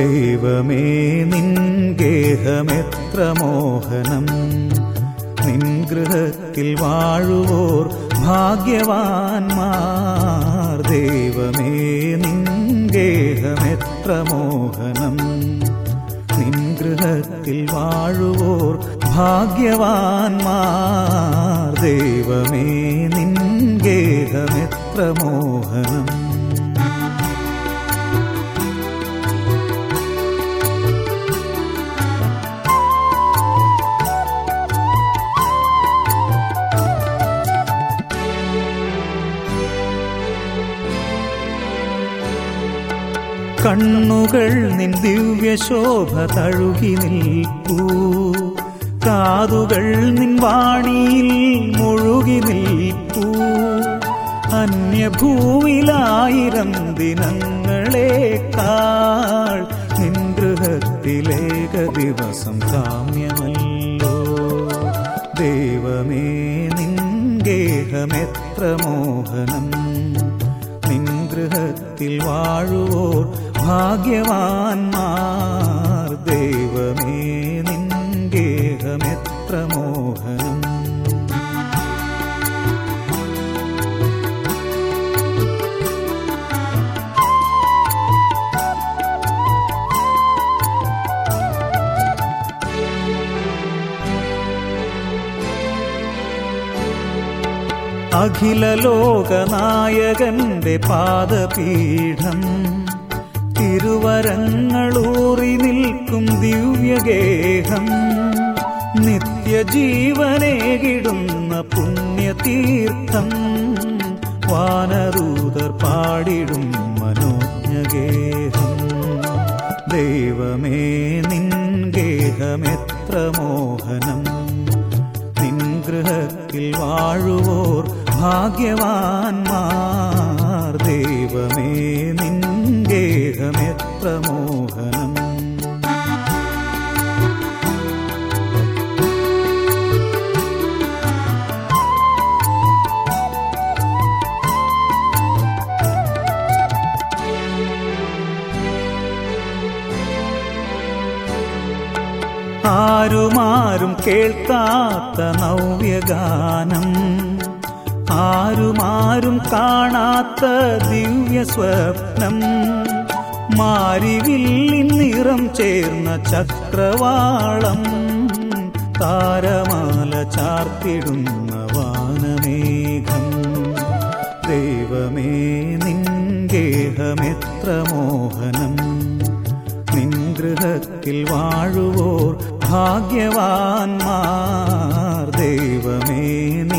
ദൈവമേ നിൻ ഗേഹമെത്ര മോഹനം നിൻ ഗൃഹത്തിൽ വാഴുവോർ ഭാഗ്യവാന്മാർ ദൈവമേ നിൻ ഗേഹമെത്ര മോഹനം നിൻ ഗൃഹത്തിൽ വാഴുവോർ ഭാഗ്യവാന്മാർ ദൈവമേ നിൻ ഗേഹമെത്ര മോഹനം കണ്ണുകൾ നിൻ ദിവ്യശോഭ തഴുകി നിൽക്കൂ കാതുകൾ നിൻ വാണിയിൽ മുഴുകി നിൽക്കൂ അന്യഭൂവിലായിരം ദിനങ്ങളേക്കാൾ നിൻ ഗൃഹത്തിലേക ദിവസം കാമ്യമല്ലോ ദൈവമേ നിൻ ഗേഹമെത്ര മോഹനം നിൻ ഗൃഹത്തിൽ വാഴുവോർ ഭാഗ്യവാന്മാർ ദൈവമേ നിൻ ഗേഹമെത്ര മോഹനം അഖില ലോകനായകന്റെ പാദപീഠം തിരുവരങ്ങളൂറി നിൽക്കും ദിവ്യഗേഹം നിത്യജീവനേകിടുന്ന പുണ്യതീർത്ഥം വാനദൂതർ പാടിടും മനോജ്ഞഗേഹം ദൈവമേ നിൻ ഗേഹമെത്ര മോഹനം നിൻ ഗൃഹത്തിൽ വാഴുവോർ ഭാഗ്യവാന്മാർ ദൈവമേ നിൻ ഗേഹമെത്ര മോഹനം ആരുമാരും കേൾക്കാത്ത നവ്യഗാനം ആരുമാരും കാണാത്ത ദിവ്യ സ്വപ്നം മാരിവില്ലിൻ നിറം ചേർന്ന ചക്രവാളം താരമാല ചാർത്തിടുന്ന വാനമേഘം ദൈവമേ നിൻ ഗേഹമെത്ര മോഹനം നിൻ ഗൃഹത്തിൽ വാഴുവോർ ഭാഗ്യവാന്മാർ ദൈവമേ